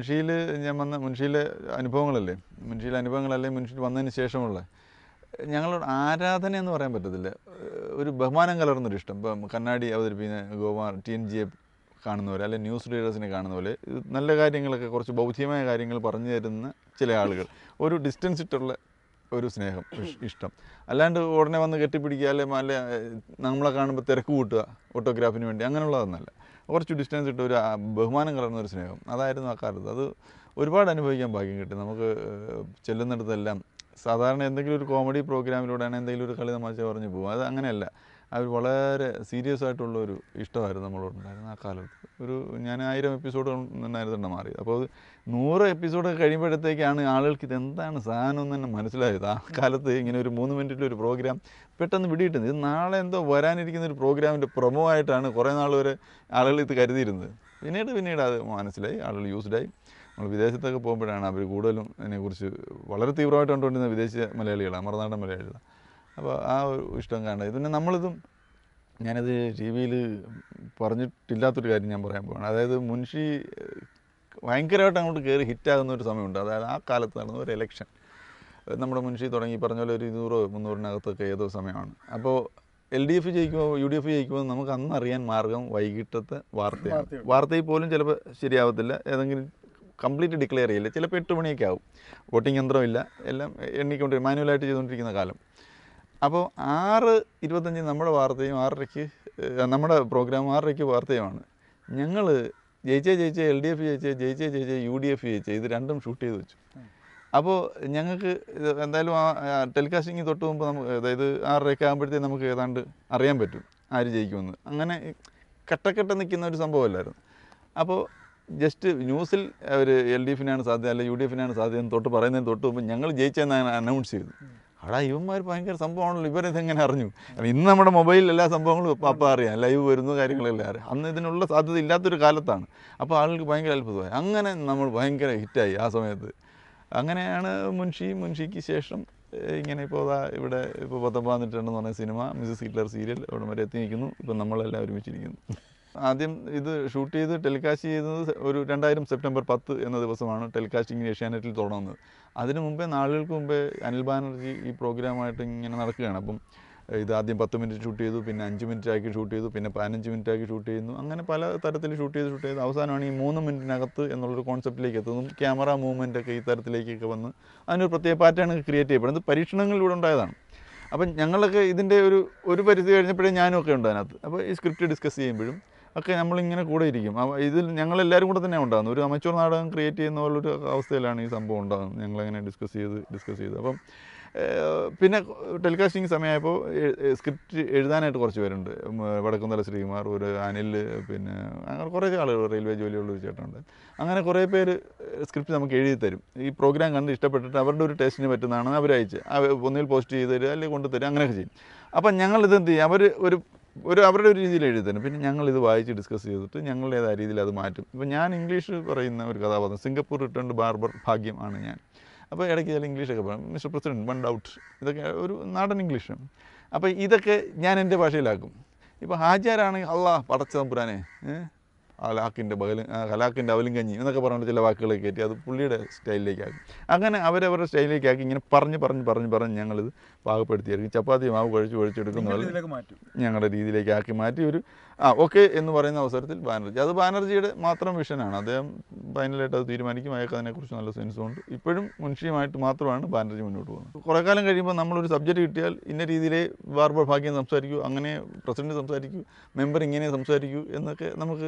മുൻഷിയിൽ ഞാൻ വന്ന മുൻഷിയിലെ അനുഭവങ്ങളല്ലേ മുൻഷിയിലെ അനുഭവങ്ങളല്ലേ മുൻഷിയിൽ വന്നതിന് ശേഷമുള്ള ഞങ്ങളോട് ആരാധന എന്ന് പറയാൻ പറ്റത്തില്ല ഏഹ് ഒരു ബഹുമാനം കലർന്നൊരു ഇഷ്ടം ഇപ്പം കണ്ണാടി അവതരിപ്പിക്കുന്ന ഗോവാർ ടി എൻ ജിയെ കാണുന്ന പോലെ അല്ലെങ്കിൽ ന്യൂസ് റീഡേഴ്സിനെ കാണുന്ന പോലെ ഇത് നല്ല കാര്യങ്ങളൊക്കെ കുറച്ച് ബൗദ്ധികമായ കാര്യങ്ങൾ പറഞ്ഞു തരുന്ന ചില ആളുകൾ ഒരു ഡിസ്റ്റൻസ് ഇട്ടുള്ള ഒരു സ്നേഹം ഇഷ്- ഇഷ്ടം അല്ലാണ്ട് ഉടനെ വന്ന് കെട്ടിപ്പിടിക്കുക അല്ലെ അല്ല നമ്മളെ കാണുമ്പോൾ തിരക്ക് കൂട്ടുക ഫോട്ടോഗ്രാഫിന് വേണ്ടി അങ്ങനെയുള്ളതൊന്നല്ല കുറച്ച് ഡിസ്റ്റൻസ് ഇട്ട് ഒരു ആ, ബഹുമാനം കലർന്ന ഒരു സ്നേഹം അതായിരുന്നു ആ കാലത്ത് അത് ഒരുപാട് അനുഭവിക്കാൻ ഭാഗ്യം കിട്ടി നമുക്ക് ഏഹ്, ചെല്ലുന്നിടത്തെല്ലാം സാധാരണ എന്തെങ്കിലും ഒരു കോമഡി പ്രോഗ്രാമിലൂടെയാണ് എന്തെങ്കിലും ഒരു കളി തമാശ പറഞ്ഞു പോകും അത് അങ്ങനെയല്ല അവർ വളരെ സീരിയസ് ആയിട്ടുള്ള ഒരു ഇഷ്ടമായിരുന്നു നമ്മളോടുണ്ടായിരുന്നത് ആ കാലത്ത് ഒരു ഞാൻ ആയിരം എപ്പിസോഡ് നിന്നായിരുന്നു മാറി അപ്പോൾ അത് നൂറ് എപ്പിസോഡ് കഴിയുമ്പോഴത്തേക്കാണ് ആളുകൾക്ക് ഇതെന്താണ് സാധനം എന്ന് തന്നെ മനസ്സിലായത് ആ കാലത്ത് ഇങ്ങനെ ഒരു മൂന്ന് മിനിറ്റിൽ ഒരു പ്രോഗ്രാം പെട്ടെന്ന് പിടിയിട്ടുന്നത് ഇത് നാളെ എന്തോ വരാനിരിക്കുന്ന ഒരു പ്രോഗ്രാമിൻ്റെ പ്രൊമോ ആയിട്ടാണ് കുറേ നാൾ വരെ ആളുകൾ ഇത് കരുതിയിരുന്നത് പിന്നീട് പിന്നീട് അത് മനസ്സിലായി ആളുകൾ യൂസ്ഡായി നമ്മൾ വിദേശത്തൊക്കെ പോകുമ്പോഴാണ് അവർ കൂടുതലും ഇതിനെക്കുറിച്ച് വളരെ തീവ്രമായിട്ട് കണ്ടുകൊണ്ടിരുന്ന വിദേശ മലയാളികളാണ് മറുനാടൻ മലയാളികളാണ് അപ്പോൾ ആ ഒരു ഇഷ്ടം കാണുന്നത് പിന്നെ നമ്മളിതും ഞാനത് ടി വിയിൽ പറഞ്ഞിട്ടില്ലാത്തൊരു കാര്യം ഞാൻ പറയാൻ പോവാണ് അതായത് മുൻഷി ഏഹ്, ഭയങ്കരമായിട്ട് അങ്ങോട്ട് കയറി ഹിറ്റാകുന്ന ഒരു സമയമുണ്ട് അതായത് ആ കാലത്ത് നടന്ന ഒരു എലക്ഷൻ നമ്മുടെ മുൻഷി തുടങ്ങി പറഞ്ഞ പോലെ ഒരു ഇരുന്നൂറോ മുന്നൂറിനകത്തൊക്കെ ഏതോ സമയമാണ് അപ്പോൾ എൽ ഡി എഫ് ജയിക്കുമോ യു ഡി എഫ് ജയിക്കുമോ എന്ന് നമുക്ക് അന്ന് അറിയാൻ മാർഗം വൈകിട്ടത്തെ വാർത്തയാണ് വാർത്തയുണ്ട്. വാർത്തയിൽ പോലും ചിലപ്പോൾ ശരിയാവത്തില്ല ഏതെങ്കിലും കംപ്ലീറ്റ് ഡിക്ലെയർ ചെയ്യില്ല ചിലപ്പോൾ എട്ട് മണിയൊക്കെ ആവും വോട്ടിംഗ് യന്ത്രമില്ല എല്ലാം എണ്ണിക്കൊണ്ട് മാനുവലായിട്ട് ചെയ്തുകൊണ്ടിരിക്കുന്ന കാലം അപ്പോൾ ആറ് ഇരുപത്തഞ്ചിന് നമ്മുടെ വാർത്തയും ആറരയ്ക്ക് ഏഹ്, നമ്മുടെ പ്രോഗ്രാം ആറരയ്ക്ക് വാർത്തയുമാണ് ഞങ്ങൾ ജയിച്ചേ ജയിച്ചേ എൽ ഡി എഫ് ജയിച്ചേ ജയിച്ചേ ജയിച്ചേ യു ഡി എഫ് ജയിച്ചേ ഇത് രണ്ടും ഷൂട്ട് ചെയ്ത് വെച്ചു അപ്പോൾ ഞങ്ങൾക്ക് ഇത് എന്തായാലും ആ ടെലികാസ്റ്റിംഗ് തൊട്ട് മുമ്പ് നമുക്ക് അതായത് ആറരയൊക്കെ ആകുമ്പോഴത്തേക്ക് നമുക്ക് ഏതാണ്ട് അറിയാൻ പറ്റും ആര് ജയിക്കുമെന്ന് അങ്ങനെ കട്ടക്കട്ട നിൽക്കുന്ന ഒരു സംഭവമല്ലായിരുന്നു അപ്പോൾ ജസ്റ്റ് ന്യൂസിൽ അവർ എൽ ഡി എഫിനാണ് സാധ്യത അല്ല യു ഡി എഫിനാണ് സാധ്യത എന്ന് തൊട്ട് പറയുന്നതിന് തൊട്ട് മുമ്പ് ഞങ്ങൾ ജയിച്ചെന്ന് അനൗൺസ് ചെയ്തു അവിടെ ഇവന്മാർ ഭയങ്കര സംഭവമാണല്ലോ ഇവരിതെങ്ങനെ അറിഞ്ഞു കാരണം ഇന്ന് നമ്മുടെ മൊബൈലിൽ എല്ലാ സംഭവങ്ങളും ഇപ്പം അപ്പം അറിയാം ലൈവ് വരുന്നു കാര്യങ്ങളെല്ലാം അറിയാം അന്ന് ഇതിനുള്ള സാധ്യത ഇല്ലാത്തൊരു കാലത്താണ് അപ്പോൾ ആളുകൾക്ക് ഭയങ്കര അത്ഭുതമായി അങ്ങനെ നമ്മൾ ഭയങ്കര ഹിറ്റായി ആ സമയത്ത് അങ്ങനെയാണ് മുൻഷി മുൻഷിക്ക് ശേഷം ഏഹ്, ഇങ്ങനെ ഇപ്പോൾ ദാ ഇവിടെ ഇപ്പോൾ പത്തൊമ്പതാം നൂറ്റാണ്ടെന്ന് പറഞ്ഞ സിനിമ മിസസ് ഹിറ്റ്ലർ സീരിയൽ അവിടെ വരെ എത്തി നിൽക്കുന്നു ഇപ്പം നമ്മളെല്ലാം ഒരുമിച്ചിരിക്കുന്നു ആദ്യം ഇത് ഷൂട്ട് ചെയ്ത് ടെലികാസ്റ്റ് ചെയ്തത് ഒരു രണ്ടായിരം സെപ്റ്റംബർ പത്ത് എന്ന ദിവസമാണ് ടെലികാസ്റ്റിംഗ് ഏഷ്യാനെറ്റിൽ തുടങ്ങുന്നത് അതിനു മുമ്പേ നാളുകൾക്ക് മുമ്പേ അനിൽ ബാനർജി ഈ പ്രോഗ്രാമായിട്ട് ഇങ്ങനെ നടക്കുകയാണ് അപ്പം ഇത് ആദ്യം പത്ത് മിനിറ്റ് ഷൂട്ട് ചെയ്തു പിന്നെ അഞ്ച് മിനിറ്റ് ആക്കി ഷൂട്ട് ചെയ്തു പിന്നെ പതിനഞ്ച് മിനിറ്റ് ആക്കി ഷൂട്ട് ചെയ്യുന്നു അങ്ങനെ പല തരത്തിൽ ഷൂട്ട് ചെയ്ത് ഷൂട്ട് ചെയ്ത് അവസാനമാണ് ഈ മൂന്ന് മിനിറ്റിനകത്ത് എന്നുള്ളൊരു കോൺസെപ്റ്റിലേക്ക് എത്തുന്നതും ക്യാമറ മൂവ്മെൻ്റ് ഒക്കെ ഈ തരത്തിലേക്കൊക്കെ വന്ന് അതിനൊരു പ്രത്യേക പാറ്റേൺ ക്രിയേറ്റ് ചെയ്യപ്പെടുന്നത് പരീക്ഷണങ്ങളിലൂടെ ഉണ്ടായതാണ് അപ്പം ഞങ്ങളൊക്കെ ഇതിൻ്റെ ഒരു ഒരു പരിധി കഴിഞ്ഞപ്പോഴേ ഞാനും ഒക്കെ ഉണ്ട് അതിനകത്ത് അപ്പോൾ ഈ സ്ക്രിപ്റ്റ് ഡിസ്കസ് ചെയ്യുമ്പോഴും ഒക്കെ നമ്മളിങ്ങനെ കൂടെ ഇരിക്കും അപ്പോൾ ഇതിൽ ഞങ്ങളെല്ലാവരും കൂടെ തന്നെ ഉണ്ടാകുന്നു ഒരു അമച്ചൂർ നാടകം ക്രിയേറ്റ് ചെയ്യുന്ന പോലൊരു അവസ്ഥയിലാണ് ഈ സംഭവം ഉണ്ടാകുന്നത് ഞങ്ങളങ്ങനെ ഡിസ്കസ് ചെയ്ത് ഡിസ്കസ് ചെയ്ത് അപ്പം ഏഹ്, പിന്നെ ടെലികാസ്റ്റിംഗ് സമയമായപ്പോൾ സ്ക്രിപ്റ്റ് എഴുതാനായിട്ട് കുറച്ച് പേരുണ്ട് ഉം, വടക്കുംതല ശ്രീകുമാർ ഒരു അനിൽ പിന്നെ അങ്ങനെ കുറേ ആളുകൾ റെയിൽവേ ജോലിയുള്ള ഒരു ചേട്ടനുണ്ട് അങ്ങനെ കുറേ പേര് സ്ക്രിപ്റ്റ് നമുക്ക് എഴുതി തരും ഈ പ്രോഗ്രാം കണ്ട് ഇഷ്ടപ്പെട്ടിട്ട് അവരുടെ ഒരു ടേസ്റ്റിന് പറ്റുന്നതാണ് അവർ അയച്ച് അവ- ഒന്നുകിൽ പോസ്റ്റ് ചെയ്ത് തരിക അല്ലെങ്കിൽ കൊണ്ടു തരിക അങ്ങനെയൊക്കെ ചെയ്യും അപ്പം ഞങ്ങൾ ഇത് എന്ത് ചെയ്യും അവർ ഒരു ഒരു അവരുടെ ഒരു രീതിയിൽ എഴുതി തരും പിന്നെ ഞങ്ങൾ ഇത് വായിച്ച് ഡിസ്കസ് ചെയ്തിട്ട് ഞങ്ങളുടേതായ രീതിയിൽ അത് മാറ്റും ഇപ്പം ഞാൻ ഇംഗ്ലീഷ് പറയുന്ന ഒരു കഥാപാത്രം സിംഗപ്പൂർ റിട്ടേൺ ബാർബർ ഭാഗ്യം ആണ് ഞാൻ അപ്പോൾ ഇടയ്ക്ക് ചില ഇംഗ്ലീഷൊക്കെ പറയും മിസ്റ്റർ പ്രസിഡന്റ് വൺ ഡൗട്ട് ഇതൊക്കെ ഒരു നാടൻ ഇംഗ്ലീഷ് അപ്പോൾ ഇതൊക്കെ ഞാൻ എൻ്റെ ഭാഷയിലാക്കും ഇപ്പോൾ ഹാജാരാണെങ്കിൽ അള്ളാ പടച്ച തമ്പുരാനെ ഹലാക്കിൻ്റെ ബകല് ഹലാക്കിൻ്റെ അവലും കഞ്ഞി എന്നൊക്കെ പറഞ്ഞിട്ട് ചില വാക്കുകളൊക്കെ കയറ്റി അത് പുള്ളിയുടെ സ്റ്റൈലിലേക്ക് ആക്കും അങ്ങനെ അവരവരുടെ സ്റ്റൈലിലേക്ക് ആക്കി ഇങ്ങനെ പറഞ്ഞ് പറഞ്ഞ് പറഞ്ഞ് പറഞ്ഞ് ഞങ്ങളിത് പാകപ്പെടുത്തിയായിരിക്കും ചപ്പാത്തി മാവ് കുഴച്ച് കുഴച്ചെടുക്കുന്ന പോലെ ഇതിലേക്ക് മാറ്റും ഞങ്ങളുടെ രീതിയിലേക്ക് ആക്കി മാറ്റി ഒരു ആ ഓക്കെ എന്ന് പറയുന്ന അവസരത്തിൽ ബാനർജി അത് ബാനർജിയുടെ മാത്രം വിഷനാണ് അദ്ദേഹം ഫൈനലായിട്ട് അത് തീരുമാനിക്കും അയാൾക്ക് അതിനെക്കുറിച്ച് നല്ല സെൻസും ഉണ്ട് ഇപ്പോഴും മുൻഷിയുമായിട്ട് മാത്രമാണ് ബാനർജി മുന്നോട്ട് പോകുന്നത് കുറേ കാലം കഴിയുമ്പോൾ നമ്മളൊരു സബ്ജക്റ്റ് കിട്ടിയാൽ ഇന്ന രീതിയിലേ ബാർബർ ഭാഗ്യം സംസാരിക്കൂ അങ്ങനെ പ്രസിഡന്റ് സംസാരിക്കൂ മെമ്പർ ഇങ്ങനെ സംസാരിക്കൂ എന്നൊക്കെ നമുക്ക്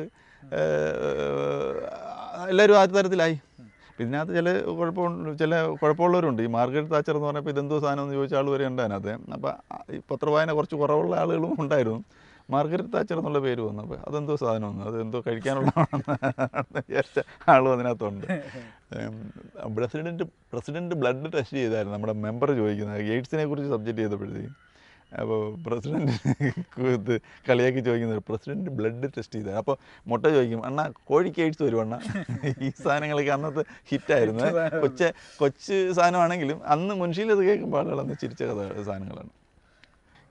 ഏഹ്, എല്ലാവരും ആ തരത്തിലായി ഇതിനകത്ത് ചില കുഴപ്പമുണ്ട് ചില കുഴപ്പമുള്ളവരുണ്ട് ഈ മാർഗരറ്റ് താച്ചർ എന്ന് പറഞ്ഞപ്പോൾ ഇതെന്തോ സാധനം എന്ന് ചോദിച്ച ആൾ വരെ ഉണ്ട് അതിനകത്ത് അപ്പോൾ ഈ പത്രവായന കുറച്ച് കുറവുള്ള ആളുകളും ഉണ്ടായിരുന്നു മാർഗരറ്റ് താച്ചർ എന്നുള്ള പേര് വന്നു അപ്പോൾ അതെന്തോ സാധനം വന്നു അതെന്തോ കഴിക്കാനുള്ളതാണെന്ന് വിചാരിച്ച ആളും അതിനകത്തുണ്ട് പ്രസിഡൻറ്റ് പ്രസിഡൻറ്റ് ബ്ലഡ് ടെസ്റ്റ് ചെയ്തായിരുന്നു നമ്മുടെ മെമ്പർ ചോദിക്കുന്നത് എയ്ഡ്സിനെ കുറിച്ച് സബ്ജക്റ്റ് ചെയ്തപ്പോഴത്തേക്കും അപ്പോൾ പ്രസിഡൻറ്റ് ഇത് കളിയാക്കി ചോദിക്കുന്നത് പ്രസിഡൻറ്റ് ബ്ലഡ് ടെസ്റ്റ് ചെയ്തത് അപ്പോൾ മുട്ട ചോദിക്കും അണ്ണാ കോഴിക്ക് എയ്ഡ്സ് വരും അണ്ണാ ഈ സാധനങ്ങളൊക്കെ അന്നത്തെ ഹിറ്റായിരുന്നു കൊച്ച കൊച്ച് സാധനമാണെങ്കിലും അന്ന് മുൻഷിയിൽ ഇത് കേൾക്കുമ്പോൾ ആളുകൾ അന്ന് ചിരിച്ച കഥ സാധനങ്ങളാണ്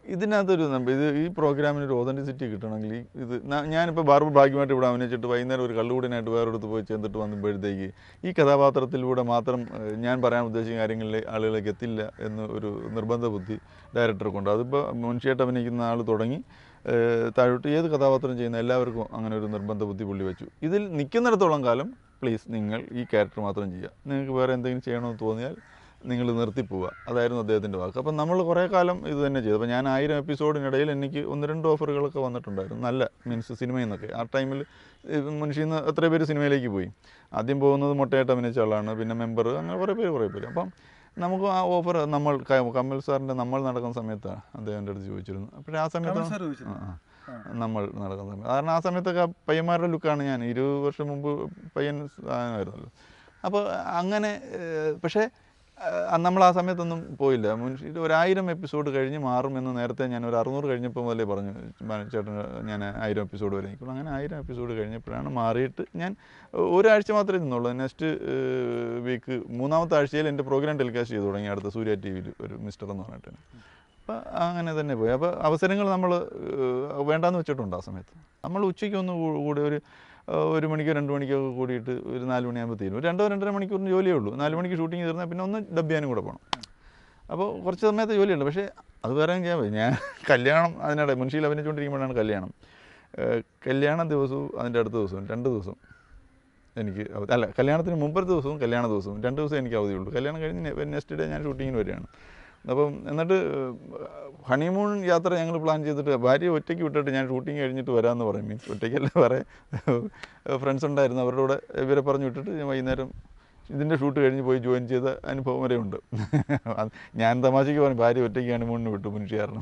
ഇതിനകത്തൊരു നമ്പ- ഇത് ഈ പ്രോഗ്രാമിന് ഒരു ഓതൻറ്റിസിറ്റി കിട്ടണമെങ്കിൽ ഈ ഇത് ന- ഞാനിപ്പോൾ ബാർബർ ഭാഗ്യമായിട്ട് ഇവിടെ അഭിനയിച്ചിട്ട് വൈകുന്നേരം ഒരു കള്ളുകൂടിനായിട്ട് വേറൊരിടത്ത് പോയി ചെന്നിട്ട് വന്നപ്പോഴത്തേക്ക് ഈ കഥാപാത്രത്തിലൂടെ മാത്രം ഏഹ്, ഞാൻ പറയാൻ ഉദ്ദേശിക്കുന്ന കാര്യങ്ങളിൽ ആളുകളിലേക്ക് എത്തില്ല എന്ന് ഒരു നിർബന്ധ ബുദ്ധി ഡയറക്ടർക്കുണ്ട് അതിപ്പോൾ മുൻഷിയായിട്ട് അഭിനയിക്കുന്ന ആൾ തുടങ്ങി ഏഹ്, താഴോട്ട് ഏത് കഥാപാത്രം ചെയ്യുന്ന എല്ലാവർക്കും അങ്ങനെ ഒരു നിർബന്ധ ബുദ്ധി പുള്ളി വെച്ചു ഇതിൽ നിൽക്കുന്നിടത്തോളം കാലം പ്ലീസ് നിങ്ങൾ ഈ ക്യാരക്ടർ മാത്രം ചെയ്യുക നിങ്ങൾക്ക് വേറെ എന്തെങ്കിലും ചെയ്യണമെന്ന് തോന്നിയാൽ നിങ്ങൾ നിർത്തിപ്പോവുക അതായിരുന്നു അദ്ദേഹത്തിൻ്റെ വാക്ക് അപ്പം നമ്മൾ കുറേ കാലം ഇത് തന്നെ ചെയ്തു അപ്പോൾ ഞാൻ ആയിരം എപ്പിസോഡിനിടയിൽ എനിക്ക് ഒന്ന് രണ്ട് ഓഫറുകളൊക്കെ വന്നിട്ടുണ്ടായിരുന്നു നല്ല മീൻസ് സിനിമയിൽ നിന്നൊക്കെ ആ ടൈമിൽ മനുഷ്യയിൽ നിന്ന് എത്ര പേര് സിനിമയിലേക്ക് പോയി ആദ്യം പോകുന്നത് മുട്ടയായിട്ട് അഭിനയിച്ച ആളാണ് പിന്നെ മെമ്പർ അങ്ങനെ കുറേ പേര് കുറേ പേര് അപ്പം നമുക്ക് ആ ഓഫർ നമ്മൾ ക- കമൽ സാറിൻ്റെ നമ്മൾ നടക്കുന്ന സമയത്താണ് അദ്ദേഹം എൻ്റെ അടുത്ത് ചോദിച്ചിരുന്നു അപ്പോൾ ആ സമയത്ത് കമൽ സാർ ചോദിച്ചിരുന്നു. ആ, ആ. നമ്മൾ നടക്കുന്ന സമയത്ത് കാരണം ആ സമയത്തൊക്കെ ആ പയ്യന്മാരുടെ ലുക്കാണ് ഞാൻ ഇരുപത് വർഷം മുമ്പ് പയ്യൻ ആയിരുന്നല്ലോ അപ്പോൾ അങ്ങനെ ഏഹ്, പക്ഷേ ഏഹ്, നമ്മൾ ആ സമയത്തൊന്നും പോയില്ല മുൻഷി ഒരായിരം എപ്പിസോഡ് കഴിഞ്ഞ് മാറുമെന്ന് നേരത്തെ ഞാൻ ഒരു അറുന്നൂറ് കഴിഞ്ഞപ്പോൾ മുതലേ പറഞ്ഞു ബാലൻ ചേട്ടൻ ഞാൻ ആയിരം എപ്പിസോഡ് വരെ നിൽക്കുള്ളൂ അങ്ങനെ ആയിരം എപ്പിസോഡ് കഴിഞ്ഞപ്പോഴാണ് മാറിയിട്ട് ഞാൻ ഒരാഴ്ച മാത്രമേ നിന്നുള്ളൂ നെക്സ്റ്റ് വീക്ക് മൂന്നാമത്തെ ആഴ്ചയിൽ എൻ്റെ പ്രോഗ്രാം ടെലികാസ്റ്റ് ചെയ്തു തുടങ്ങി അടുത്ത സൂര്യ ടി വിയിൽ ഒരു മിസ്റ്റർ എന്ന് പറഞ്ഞിട്ട് അപ്പോൾ അങ്ങനെ തന്നെ പോയി അപ്പോൾ അവസരങ്ങൾ നമ്മൾ വേണ്ടാന്ന് വെച്ചിട്ടുണ്ട് ആ സമയത്ത് നമ്മൾ ഉച്ചയ്ക്ക് ഒന്ന് കൂ- കൂടി ഒരു ഏഹ്, ഒരു മണിക്കോ രണ്ട് മണിക്കോ ഒക്കെ കൂടിയിട്ട് ഒരു നാല് മണിയാകുമ്പോൾ തീരും ഒരു രണ്ടോ രണ്ടര മണിക്കൂറിന് ജോലിയേ ഉള്ളൂ നാല് മണിക്ക് ഷൂട്ടിംഗ് തീർന്നാൽ പിന്നെ ഒന്ന് ഡബ് ചെയ്യാനും കൂടെ പോകണം അപ്പോൾ കുറച്ച് സമയത്ത് ജോലിയുണ്ട് പക്ഷേ അത് വേറെ ചെയ്യാൻ പറ്റും ഞാൻ കല്യാണം അതിനിടെ മുൻഷിയിൽ അഭിനയിച്ചുകൊണ്ടിരിക്കുമ്പോഴാണ് കല്യാണം ഏഹ്, കല്യാണ ദിവസവും അതിൻ്റെ അടുത്ത ദിവസവും രണ്ട് ദിവസം എനിക്ക് അവധി അല്ല കല്യാണത്തിന് മുമ്പത്തെ ദിവസവും കല്യാണ ദിവസവും രണ്ട് ദിവസം എനിക്ക് അവധിയുള്ളൂ കല്യാണം കഴിഞ്ഞ് നെക്സ്റ്റ് ഡേ ഞാൻ ഷൂട്ടിങ്ങിന് വരികയാണ് അപ്പം എന്നിട്ട് ഹണിമൂൺ യാത്ര ഞങ്ങൾ പ്ലാൻ ചെയ്തിട്ട് ഭാര്യ ഒറ്റയ്ക്ക് വിട്ടിട്ട് ഞാൻ ഷൂട്ടിങ് കഴിഞ്ഞിട്ട് വരാമെന്ന് പറയും മീൻസ് ഒറ്റയ്ക്കല്ല വേറെ ഫ്രണ്ട്സ് ഉണ്ടായിരുന്നു അവരുടെ കൂടെ ഇവരെ പറഞ്ഞു വിട്ടിട്ട് ഞാൻ വൈകുന്നേരം ഇതിൻ്റെ ഷൂട്ട് കഴിഞ്ഞ് പോയി ജോയിൻ ചെയ്ത അനുഭവം വരെ ഉണ്ട് അത് ഞാൻ തമാശയ്ക്ക് പറഞ്ഞു ഭാര്യ ഒറ്റയ്ക്ക് ഹണിമൂണിന് വിട്ടു മുൻഷി കാരണം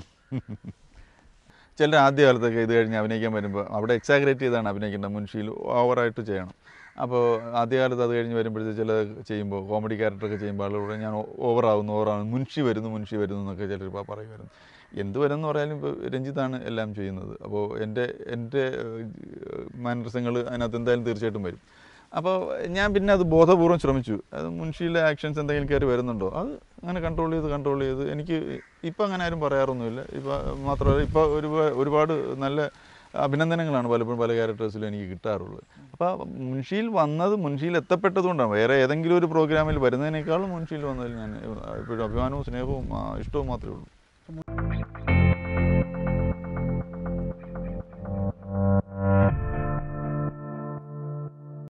ചിലർ ആദ്യ കാലത്തൊക്കെ ഇത് കഴിഞ്ഞ് അഭിനയിക്കാൻ വരുമ്പോൾ അവിടെ എക്സാഗ്രേറ്റ് ചെയ്താണ് അഭിനയിക്കേണ്ടത് മുൻഷിയിൽ ഓവറായിട്ട് ചെയ്യണം അപ്പോൾ ആദ്യകാലത്ത് അത് കഴിഞ്ഞ് വരുമ്പോഴത്തേക്ക് ചില ചെയ്യുമ്പോൾ കോമഡി ക്യാരക്ടറൊക്കെ ചെയ്യുമ്പോൾ ആളുകൾ പറയും, ഞാൻ ഓവറാവുന്നു ഓവറാവുന്നു മുൻഷി വരുന്നു മുൻഷി വരുന്നു എന്നൊക്കെ ചിലർ ഇപ്പോൾ പറയുമായിരുന്നു എന്ത് വരുമെന്ന് പറയാനും ഇപ്പോൾ രഞ്ജിത്താണ് എല്ലാം ചെയ്യുന്നത് അപ്പോൾ എൻ്റെ എൻ്റെ മാനരസങ്ങൾ അതിനകത്ത് എന്തായാലും തീർച്ചയായിട്ടും വരും അപ്പോൾ ഞാൻ പിന്നെ അത് ബോധപൂർവ്വം ശ്രമിച്ചു അത് മുൻഷിയിലെ ആക്ഷൻസ് എന്തെങ്കിലും കയറി വരുന്നുണ്ടോ അത് അങ്ങനെ കൺട്രോൾ ചെയ്ത് കൺട്രോൾ ചെയ്ത് എനിക്ക് ഇപ്പം അങ്ങനെ ആരും പറയാറൊന്നുമില്ല ഇപ്പം മാത്രമല്ല ഇപ്പോൾ ഒരുപാട് ഒരുപാട് നല്ല അഭിനന്ദനങ്ങളാണ് പലപ്പോഴും പല ക്യാരക്ടേഴ്സിലും എനിക്ക് കിട്ടാറുള്ളത് അപ്പോൾ മുൻഷിയിൽ വന്നത് മുൻഷിയിൽ എത്തപ്പെട്ടതുകൊണ്ടാണ് വേറെ ഏതെങ്കിലും ഒരു പ്രോഗ്രാമിൽ വരുന്നതിനേക്കാളും മുൻഷിയിൽ വന്നതിൽ ഞാൻ എപ്പോഴും അഭിമാനവും സ്നേഹവും ആ, ഇഷ്ടവും മാത്രമേ ഉള്ളൂ